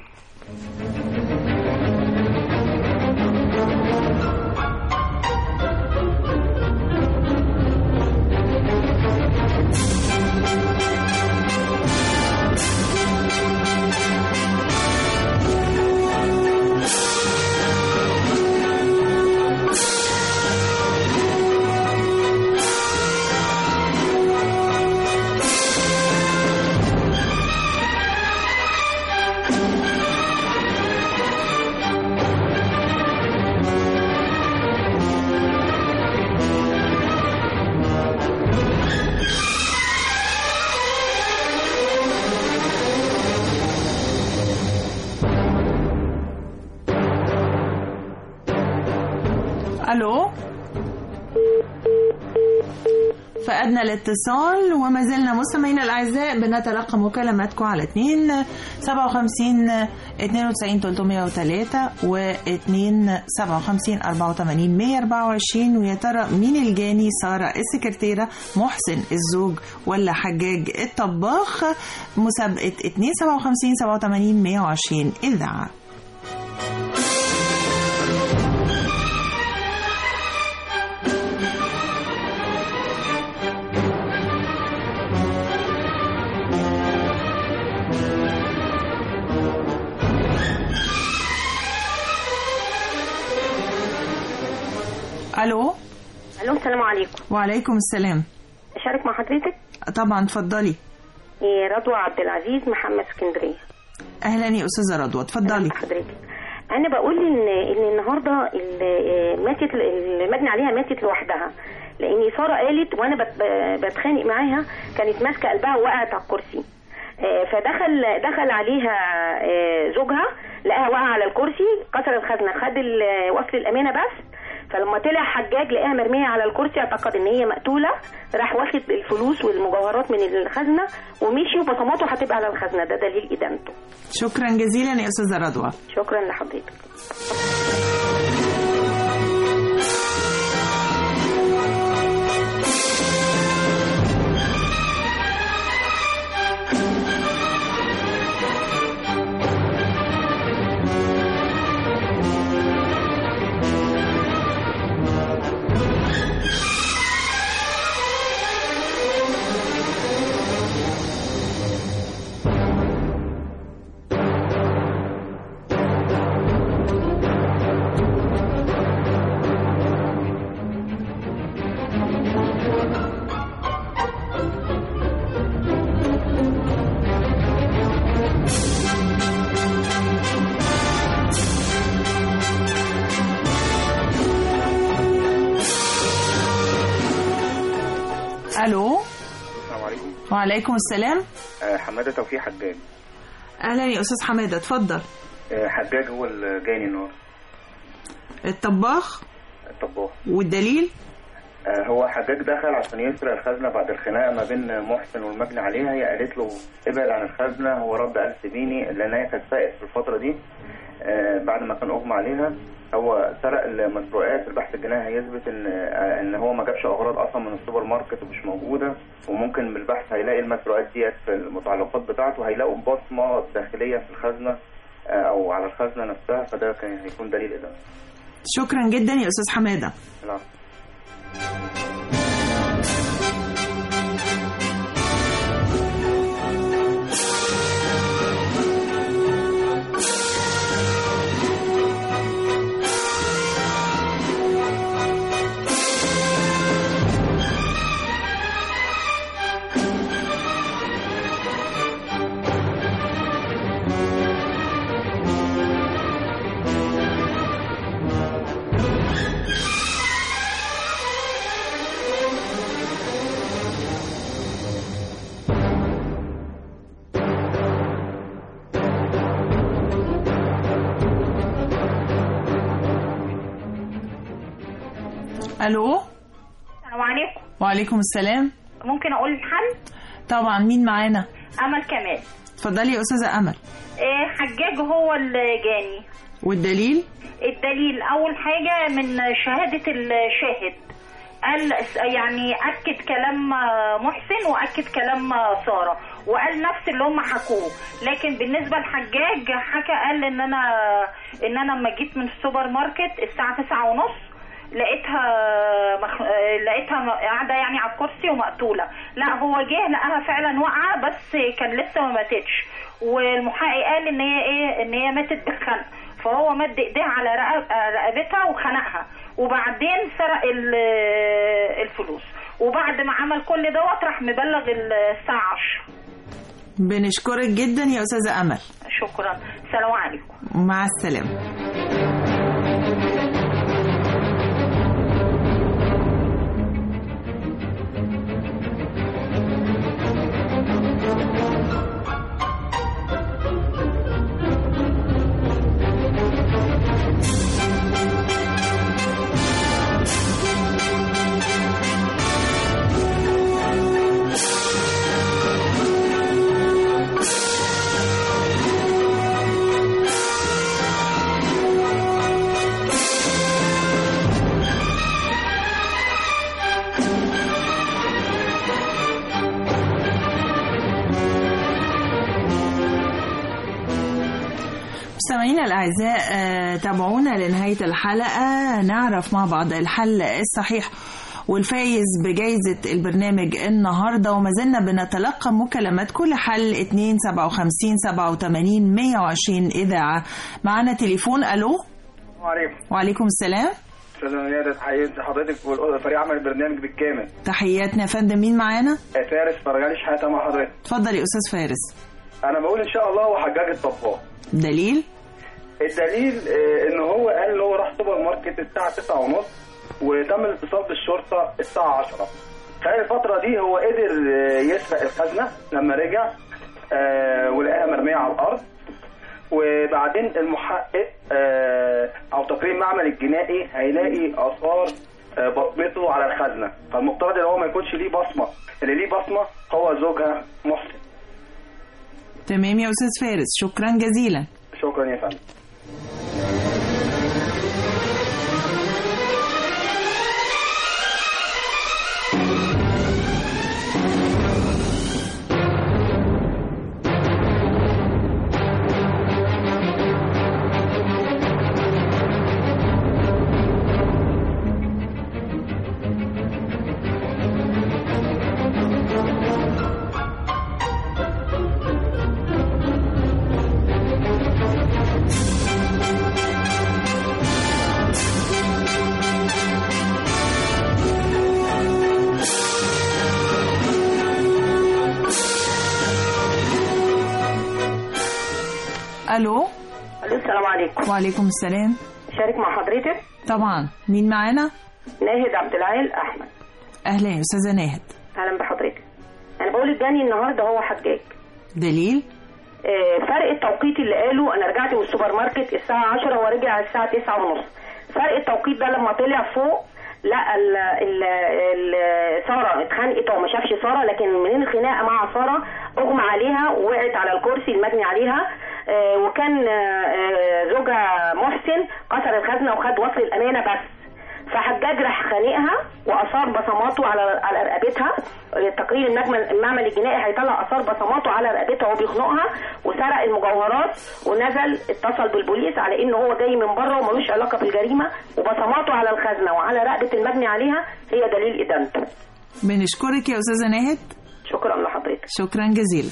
الو فقدنا الاتصال وما زلنا مستمعينا الاعزاء بنتلقى مكالماتكم على 2 57 92 303 و 2 57 84 124 ويا ترى مين الجاني ساره السكرتيره محسن الزوج ولا حجاج الطباخ مسابقه 2 57 87 120 اذاعه الو الو السلام عليكم وعليكم السلام اشارك مع حضرتك طبعا اتفضلي إيه، رضوى عبد العزيز محمد اسكندريه اهلا يا استاذه رضوى اتفضلي حضرتك انا بقول ان ان النهارده ال- آه، ماتت المجني عليها ماتت لوحدها لان ساره قالت وانا بت- ب- بتخانق معاها كانت ماسكه قلبها ووقعت على الكرسي آه، فدخل دخل عليها آه، زوجها لقاها واقعه على الكرسي كسر الخزنه خد ال- وصل الامانه بس فلما طلع حجاج لقاها مرميه على الكرسي اعتقد ان هي مقتوله راح واخد الفلوس والمجوهرات من الخزنه ومشي وبصماته هتبقى على الخزنه ده دليل ادانته شكرا جزيلا يا استاذه رضوى شكرا لحضرتك الو السلام عليكم وعليكم السلام آه، حماده توفيق حجاج اهلا يا استاذ حماده اتفضل آه، حجاج هو اللي جاني النهارده الطباخ الطباخ والدليل آه، هو حجاج دخل عشان يسرق الخزنة بعد الخناقة ما بين محسن والمجني عليها هي قالت له ابعد عن الخزنة هو رد قال سيبيني لأن هي كانت سائق في الفترة دي آه، بعد ما كان أغمى عليها هو سرق المسروقات البحث الجنائي هيثبت ان آه، ان هو ما جابش اغراض اصلا من السوبر ماركت ومش موجوده وممكن بالبحث هيلاقي المسروقات ديت في المتعلقات بتاعته هيلاقوا بصمه داخليه في الخزنه آه، او على الخزنه نفسها فده كان هيكون دليل ادانه شكرا جدا يا استاذ حماده العفو. الو السلام عليكم وعليكم السلام ممكن اقول الحل طبعا مين معانا امل كمال اتفضلي يا استاذه امل إيه حجاج هو اللي جاني والدليل الدليل اول حاجه من شهاده الشاهد قال يعني اكد كلام محسن واكد كلام ساره وقال نفس اللي هم حكوه لكن بالنسبه لحجاج حكى قال ان انا ان انا لما جيت من السوبر ماركت الساعه تسعة ونص لقيتها مخ... لقيتها قاعده يعني على الكرسي ومقتوله لا هو جه لقاها فعلا واقعه بس كان لسه ما ماتتش والمحقق قال ان هي ايه ان هي ماتت بالخنق فهو مد ايديه على رقب- رقبتها وخنقها وبعدين سرق ال- الفلوس وبعد ما عمل كل دوت راح مبلغ الساعه 10 بنشكرك جدا يا استاذه امل شكرا سلام عليكم مع السلامه مستمعينا الأعزاء آه، تابعونا لنهاية الحلقة نعرف مع بعض الحل الصحيح والفايز بجائزة البرنامج النهاردة وما زلنا بنتلقى مكالمات كل حل 2 57 87 120 إذاعة معنا تليفون ألو وعليكم وعليكم السلام استاذ نيادة تحياتي حضرتك وفريق عمل البرنامج بالكامل تحياتنا يا فندم مين معانا فارس فرجاني شحاتة مع حضرتك اتفضل يا أستاذ فارس انا بقول ان شاء الله هو حجاج الطباخ دليل الدليل آه، ان هو قال ان هو راح سوبر ماركت الساعه 9 ونص وتم الاتصال بالشرطه الساعه 10 خلال الفتره دي هو قدر آه، يسرق الخزنه لما رجع آه، ولقاها مرميه على الارض وبعدين المحقق آه، او تقرير المعمل الجنائي هيلاقي اثار آه، بصمته على الخزنه فالمفترض ان هو ما يكونش ليه بصمه اللي ليه بصمه هو زوجها محسن تمام يا أستاذ فارس شكرا جزيلا شكرا يا فندم ألو الو السلام عليكم وعليكم السلام شارك مع حضرتك طبعا مين معانا ناهد عبد العال احمد أهلا يا أستاذة ناهد اهلا بحضرتك انا بقول الجاني النهارده هو حجاج دليل آه، فرق التوقيت اللي قاله انا رجعت من السوبر ماركت الساعه 10 ورجع الساعه 9 ونص فرق التوقيت ده لما طلع فوق لقى ال ال ال ساره اتخانقت هو ما شافش ساره لكن من الخناقه مع ساره اغمى عليها ووقعت على الكرسي المجني عليها آه، وكان آه، آه، زوجها محسن كسر الخزنه وخد وصل الامانه بس فحجاج راح خانقها واثار بصماته على على رقبتها تقرير المجمل المعمل الجنائي هيطلع اثار بصماته على رقبتها وهو بيخنقها وسرق المجوهرات ونزل اتصل بالبوليس على انه هو جاي من بره وملوش علاقه بالجريمه وبصماته على الخزنه وعلى رقبه المجني عليها هي دليل ادانته بنشكرك يا أستاذة ناهد شكرا لحضرتك شكرا جزيلا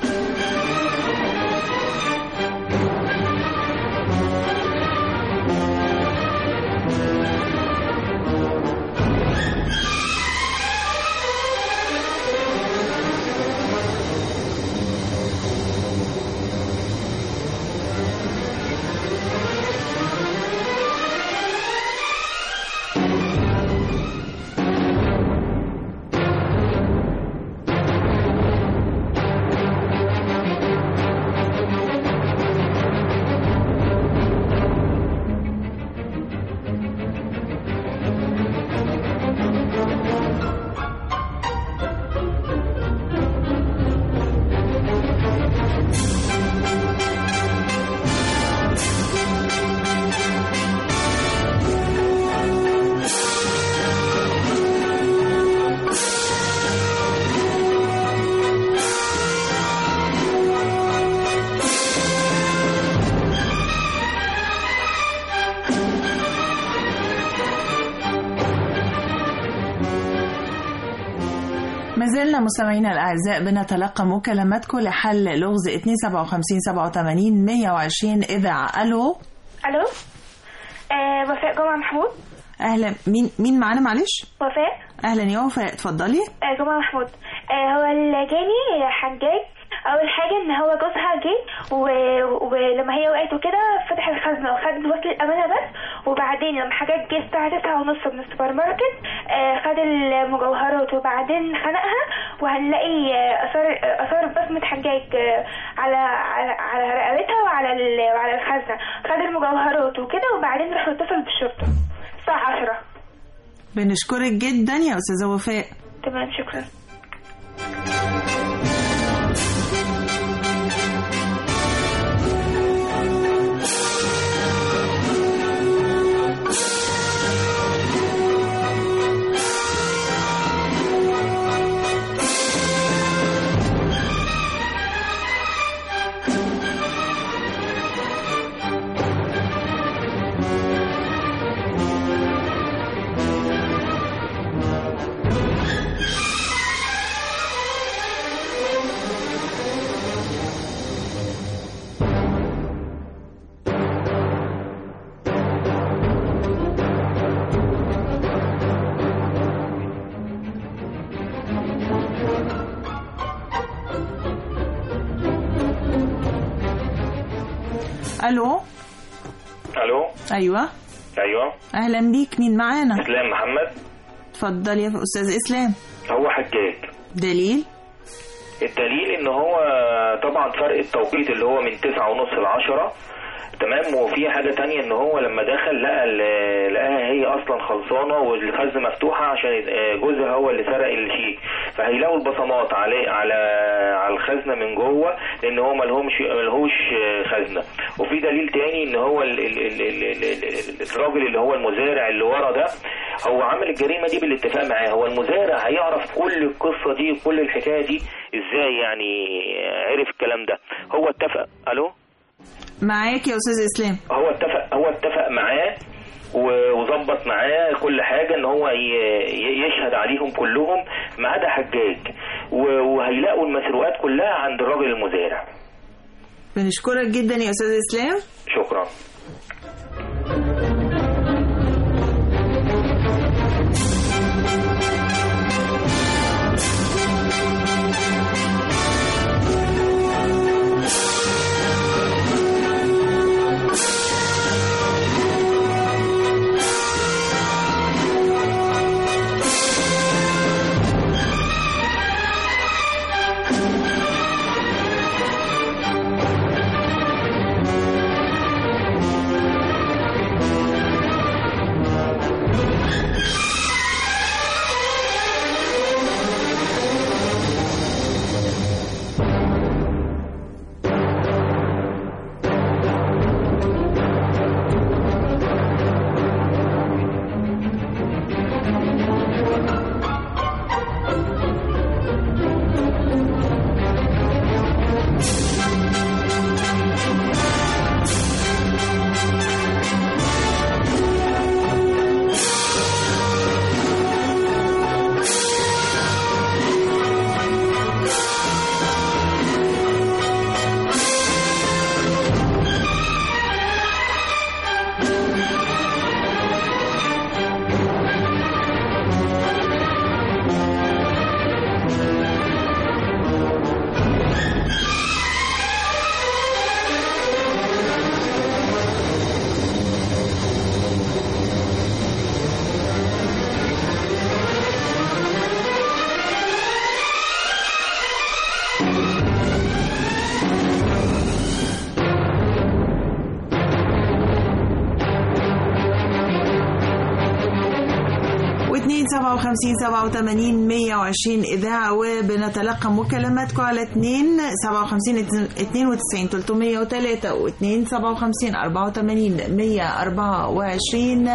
ما زلنا مستمعينا الأعزاء بنتلقى مكالماتكم لحل لغز 257 87 120 إذاعة ألو الو آه وفاء جمعة محمود أهلا مين مين معانا معلش وفاء أهلا يا وفاء اتفضلي آه جمعة محمود آه هو اللي جاني حجاج اول حاجه ان هو جوزها جه و- ولما هي وقعت وكده فتح الخزنه وخد وصل الامانه بس وبعدين لما حجاج جه الساعه 9 ونص من السوبر ماركت آه خد المجوهرات وبعدين خنقها وهنلاقي آه، اثار آه، اثار بصمه حجاج آه، على على على رقبتها وعلى ال- وعلى الخزنه خد المجوهرات وكده وبعدين راح اتصل بالشرطه الساعه 10 بنشكرك جدا يا أستاذة وفاء تمام شكرا ألو الو أيوة ايوه أهلا بيك مين معانا اسلام محمد اتفضل يا أستاذ إسلام هو حجاج دليل الدليل ان هو طبعا فرق التوقيت اللي هو من تسعة ونص لعشرة تمام وفي حاجة تانية ان هو لما دخل لقى ال- لقاها هي اصلا خلصانة والخزنة مفتوحة عشان آه، جوزها هو اللي سرق الشيك فهيلاقوا البصمات عليه على على الخزنة من جوه لان هو ملهمش ملهوش آه، خزنة وفي دليل تاني ان هو ال ال ال ال ال ال الراجل اللي هو المزارع اللي ورا ده هو عمل الجريمة دي بالاتفاق معاه هو المزارع هيعرف كل القصة دي كل الحكاية دي ازاي يعني عرف الكلام ده هو اتفق الو معاك يا أستاذ إسلام هو اتفق هو اتفق معاه و- وظبط معاه كل حاجه ان هو ي- ي- يشهد عليهم كلهم ما عدا حجاج و- وهيلاقوا المسروقات كلها عند الراجل المزارع بنشكرك جدا يا أستاذ إسلام شكرا 257 87 120 إذاعة وبنتلقى مكالماتكم على 2 57 92 303 و 2 57 84 124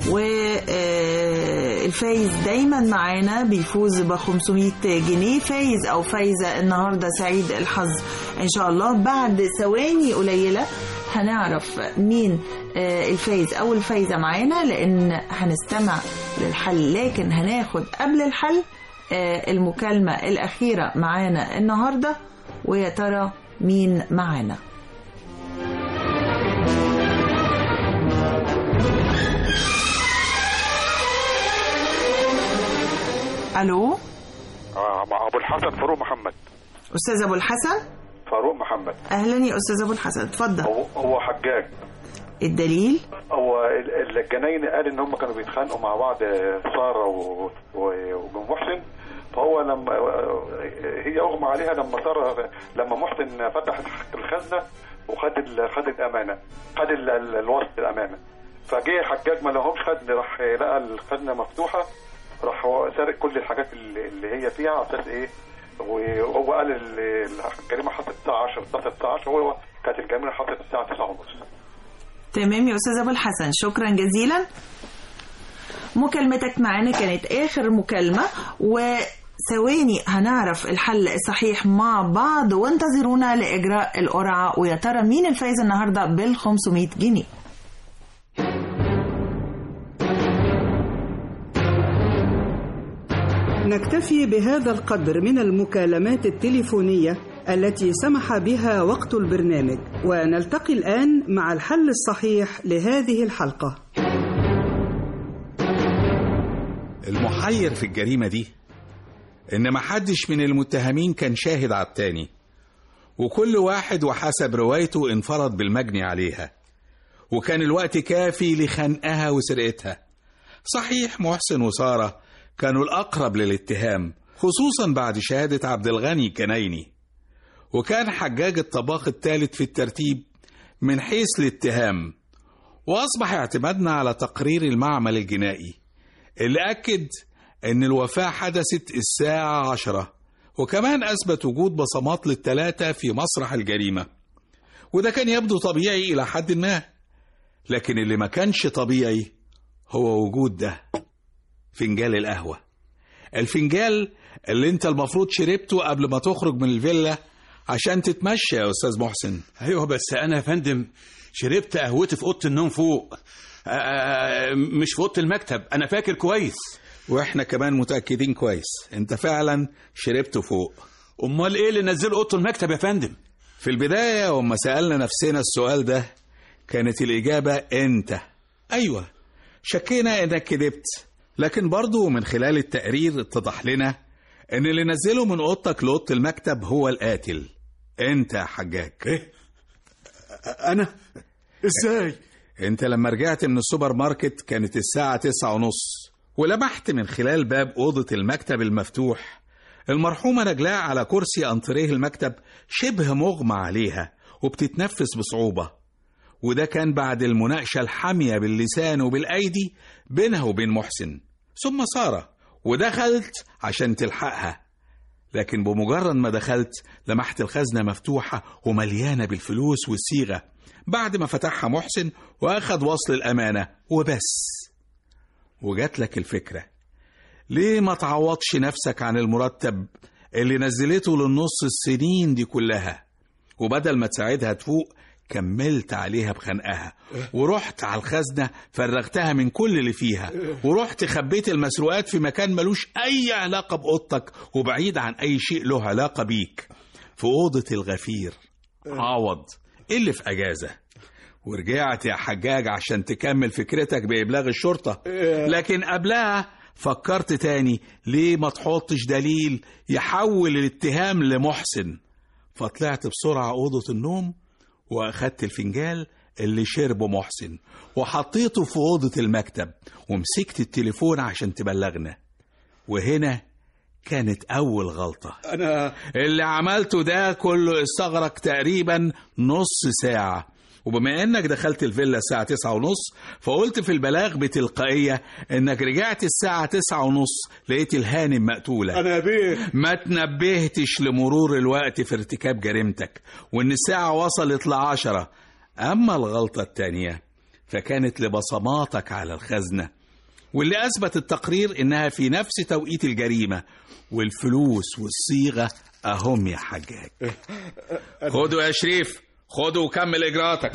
والفايز دايما معانا بيفوز ب 500 جنيه فايز أو فايزة النهاردة سعيد الحظ إن شاء الله بعد ثواني قليلة هنعرف مين آه، الفايز او الفايزه معانا لان هنستمع للحل لكن هناخد قبل الحل آه، المكالمه الاخيره معانا النهارده ويا ترى مين معانا الو آه مع ابو الحسن فاروق محمد استاذ ابو الحسن فاروق محمد اهلا يا استاذ ابو الحسن اتفضل هو هو حجاج الدليل هو ال- الجناين قال ان هم كانوا بيتخانقوا مع بعض آه، ساره و- و- وام محسن فهو لما آه، هي اغمى عليها لما ساره لما محسن فتح الخزنه وخد ال- خد الامانه خد ال- ال- الوصل الامانه فجه حجاج ما لهمش خزن راح لقى الخزنه مفتوحه راح هو سارق كل الحاجات اللي اللي هي فيها على اساس ايه وهو قال ال- الجريمه حصلت الساعه 10 اتصلت الساعه 10 هو كانت الجريمه حصلت الساعه 9 ونص تمام يا استاذ ابو الحسن شكرا جزيلا مكالمتك معانا كانت اخر مكالمه وثواني هنعرف الحل الصحيح مع بعض وانتظرونا لاجراء القرعه ويا ترى مين الفايز النهارده بال 500 جنيه نكتفي بهذا القدر من المكالمات التليفونية التي سمح بها وقت البرنامج ونلتقي الآن مع الحل الصحيح لهذه الحلقة المحير في الجريمة دي إن محدش من المتهمين كان شاهد على التاني وكل واحد وحسب روايته انفرد بالمجني عليها وكان الوقت كافي لخنقها وسرقتها صحيح محسن وسارة كانوا الأقرب للاتهام خصوصا بعد شهادة عبد الغني الجنايني وكان حجاج الطباخ الثالث في الترتيب من حيث الاتهام وأصبح اعتمادنا على تقرير المعمل الجنائي اللي أكد إن الوفاة حدثت الساعة عشرة وكمان أثبت وجود بصمات للتلاتة في مسرح الجريمة وده كان يبدو طبيعي إلى حد ما لكن اللي ما كانش طبيعي هو وجود ده فنجان القهوة الفنجال اللي انت المفروض شربته قبل ما تخرج من الفيلا عشان تتمشى يا أستاذ محسن ايوه بس انا يا فندم شربت قهوتي في اوضه النوم فوق آه، آه، مش في اوضه المكتب انا فاكر كويس واحنا كمان متأكدين كويس انت فعلا شربته فوق امال ايه اللي نزله اوضه المكتب يا فندم في البداية وما سألنا نفسنا السؤال ده كانت الإجابة أنت أيوة شكينا إنك كذبت لكن برضو من خلال التقرير اتضح لنا إن اللي نزله من أوضتك لأوضة المكتب هو القاتل أنت يا حجاج إيه؟ أنا إزاي؟ أنت لما رجعت من السوبر ماركت كانت الساعة تسعة ونص ولمحت من خلال باب أوضة المكتب المفتوح المرحومة نجلاء على كرسي أنطريه المكتب شبه مغمى عليها وبتتنفس بصعوبة وده كان بعد المناقشة الحامية باللسان وبالأيدي بينها وبين محسن ثم سارة ودخلت عشان تلحقها لكن بمجرد ما دخلت لمحت الخزنة مفتوحة ومليانة بالفلوس والصيغة بعد ما فتحها محسن وأخد وصل الأمانة وبس وجات لك الفكرة ليه ما تعوضش نفسك عن المرتب اللي نزلته للنص السنين دي كلها وبدل ما تساعدها تفوق كملت عليها بخنقها ورحت على الخزنة فرغتها من كل اللي فيها ورحت خبيت المسروقات في مكان ملوش أي علاقة بأوضتك وبعيد عن أي شيء له علاقة بيك في أوضة الغفير عوض اللي في أجازة ورجعت يا حجاج عشان تكمل فكرتك بإبلاغ الشرطة لكن قبلها فكرت تاني ليه ما تحطش دليل يحول الاتهام لمحسن فطلعت بسرعة أوضة النوم وأخدت الفنجال اللي شربه محسن وحطيته في أوضة المكتب ومسكت التليفون عشان تبلغنا وهنا كانت أول غلطة أنا اللي عملته ده كله استغرق تقريبا نص ساعة وبما انك دخلت الفيلا الساعة تسعة ونص فقلت في البلاغ بتلقائية انك رجعت الساعة تسعة ونص لقيت الهانم مقتولة انا بيه ما تنبهتش لمرور الوقت في ارتكاب جريمتك وان الساعة وصلت لعشرة اما الغلطة التانية فكانت لبصماتك على الخزنة واللي اثبت التقرير انها في نفس توقيت الجريمة والفلوس والصيغة اهم يا حجاج خدوا يا شريف خدوا وكمل اجراءاتك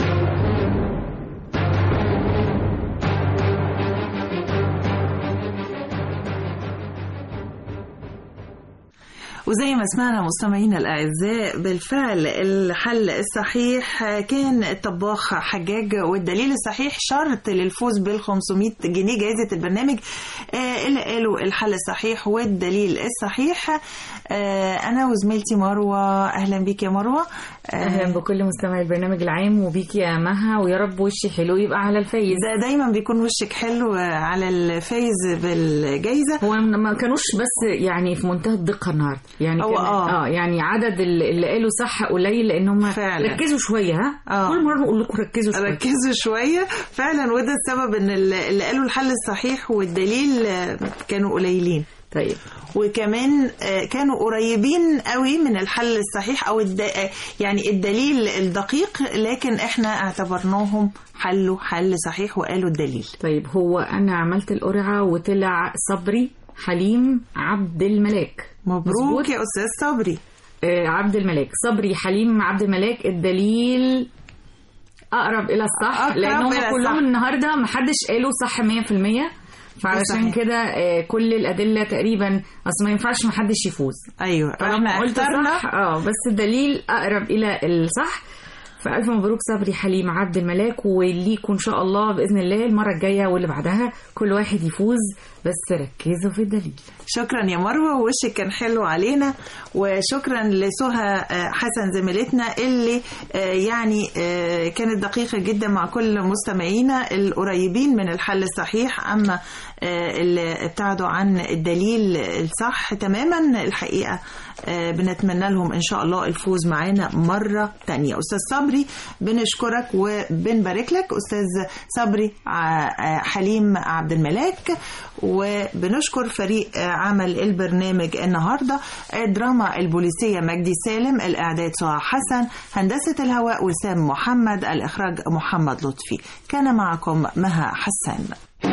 وزي ما سمعنا مستمعينا الأعزاء بالفعل الحل الصحيح كان الطباخ حجاج والدليل الصحيح شرط للفوز بال 500 جنيه جائزة البرنامج آه، اللي قالوا الحل الصحيح والدليل الصحيح آه، أنا وزميلتي مروة أهلا بيك يا مروة آه، اهلا بكل مستمعي البرنامج العام وبيكي يا مها ويا رب وشي حلو يبقى على الفايز ده دايما بيكون وشك حلو على الفايز بالجائزة هو ما كانوش بس يعني في منتهى الدقة النهارده يعني هو كان آه. اه يعني عدد اللي اللي قالوا صح قليل لان هم فعلا. ركزوا شويه ها آه. كل مره نقول لكم ركزوا شويه ركزوا شوية فعلا وده السبب ان اللي اللي قالوا الحل الصحيح والدليل آه، كانوا قليلين طيب وكمان آه، كانوا قريبين قوي من الحل الصحيح او الد... آه، يعني الدليل الدقيق لكن احنا اعتبرناهم حلوا حل صحيح وقالوا الدليل طيب هو انا عملت القرعه وطلع صبري حليم عبد الملاك مبروك يا استاذ صبري آه عبد الملاك صبري حليم عبد الملاك الدليل اقرب الى الصح أقرب لان هم إلى كلهم الصح. النهارده ما حدش قالوا صح 100% فعلشان صحيح. كده آه، كل الادله تقريبا اصل ما ينفعش ما حدش يفوز ايوه طالما احنا قلت اخترنا صح اه بس الدليل اقرب الى الصح فألف مبروك صبري حليم عبد الملاك وليكوا إن شاء الله بإذن الله المرة الجاية واللي بعدها كل واحد يفوز بس ركزوا في الدليل شكرا يا مروه وشك كان حلو علينا وشكرا لسهى آه، حسن زميلتنا اللي آه، يعني آه، كانت دقيقه جدا مع كل مستمعينا القريبين من الحل الصحيح اما آه، اللي ابتعدوا عن الدليل الصح تماما الحقيقه آه، بنتمنى لهم ان شاء الله الفوز معانا مره تانية استاذ صبري بنشكرك وبنبارك لك استاذ صبري ع- آه، حليم عبد الملاك وبنشكر فريق آه، عمل البرنامج النهارده الدراما البوليسيه مجدي سالم الاعداد سهى حسن هندسه الهواء وسام محمد الاخراج محمد لطفي كان معكم مها حسان